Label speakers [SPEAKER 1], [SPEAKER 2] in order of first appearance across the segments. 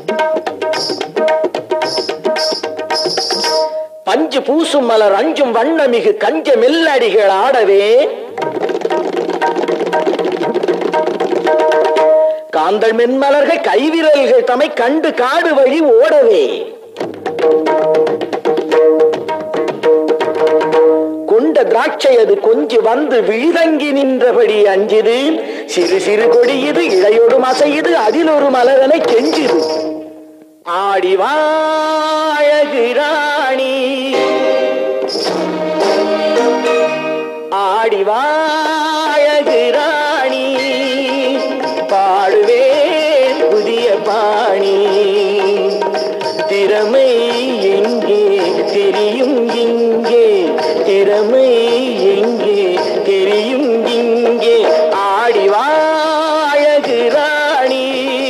[SPEAKER 1] பஞ்சு பூசும் மலர் அஞ்சும் வண்ணமிகு கஞ்ச மெல்லடிகள் ஆடவே காந்தள் மென்மலர்கள் கைவிரல்கள் தமை கண்டு காடு வழி ஓடவே கொண்ட திராட்சை அது கொஞ்சி வந்து விழிதங்கி நின்றபடி அஞ்சுது சிறு சிறு கொடியுது இழையோடும் அசையுது அதில் ஒரு மலரனை கெஞ்சுது ஆடி வாழகு ராணி ஆடி வாழகு ராணி பாடுவேன் புதிய பாணி திறமை எங்கே தெரியும் இங்கே திறமை எங்கே தெரியும் இங்கே ஆடி வாழகு ராணி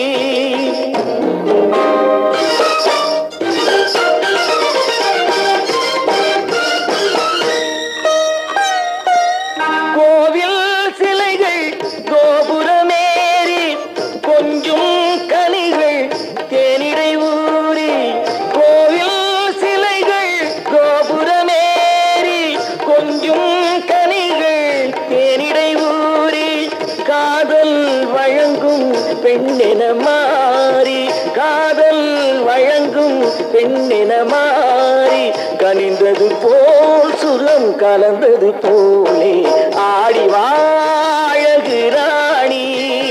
[SPEAKER 1] கோவில் சிலைகள் கோபுரமேறி கொஞ்சும் கனிகள் தேனிடை ஊறி கோவில் சிலைகள் கோபுரமேறி கொஞ்சும் கனிகள் தேனிடை ஊறி காதல் வழங்கும் பெண்ணென மாறி காதல் வழங்கும் பெண்ணென மாறி கனிந்தது போல் சுரம் கலந்தது போலே ஆடி வாழகு ராணி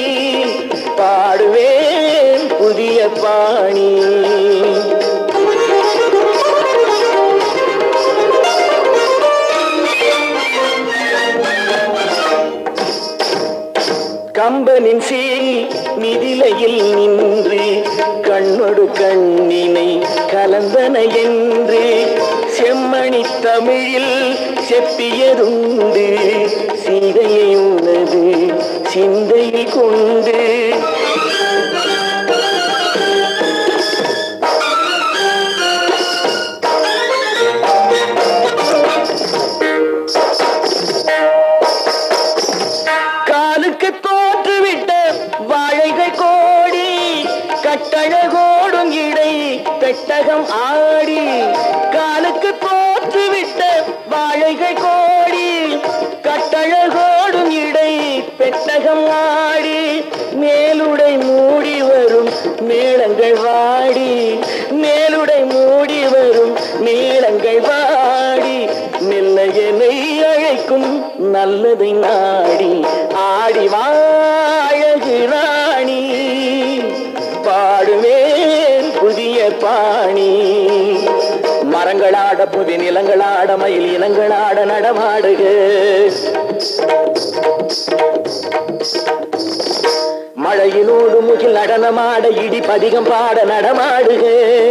[SPEAKER 1] பாடுவேன் புதிய பாணி கம்பனின் சீல் மிதிலையில் நின்று கண்ணொடு கண்ணினை கலந்தன என்று செம்மணி தமிழில் செப்பியதுண்டு சீதையை உனது சிந்தையை கொண்டு காலுக்கு தோற்றுவிட்ட வாழைகள் கோடி கட்டழகோடும் இடை பெட்டகம் ஆடி காலுக்கு தோற்றுவிட்ட வாழைகள் கோடி கட்டழகோடும் இடை பெட்டகம் ஆடி மேலுடை மூடி வரும் மேளங்கள் வாடி மேலுடை மூடி வரும் மேளங்கள் வாடி மெல்ல என்னை அழைக்கும் நல்லதை நாடி ஆடி வாழகு ராணி பாடுவேன் புதிய பாணி மரங்களாட புதி நிலங்களாட மயில் இனங்களாட நடமாடுக மழையினோடு முகில் நடனமாட இடி பதிகம் பாட நடமாடுக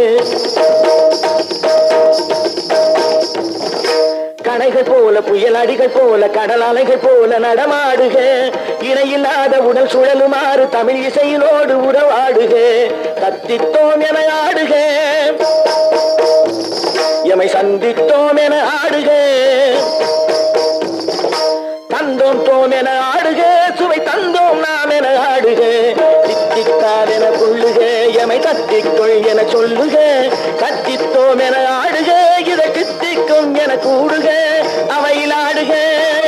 [SPEAKER 1] கணைகள் போல புயல் அடிகள் போல கடல் அலைகள் போல நடமாடுக இணையில்லாத உடல் சுழலுமாறு தமிழ் இசையிலோடு உறவாடுக கத்தித்தோம் என ஆடுக எமை சந்தித்தோம் என ஆடுக தந்தோம் தோம் என ஆடுக சுவை தந்தோம் நாம் என ஆடுக தித்தித்தால் என கொள்ளுக எமை தத்திக்கொள் என சொல்லுக கத்தித்தோம் என ஆடுக இதை கித்திக்கும் என கூடுக அவையில் ஆடுக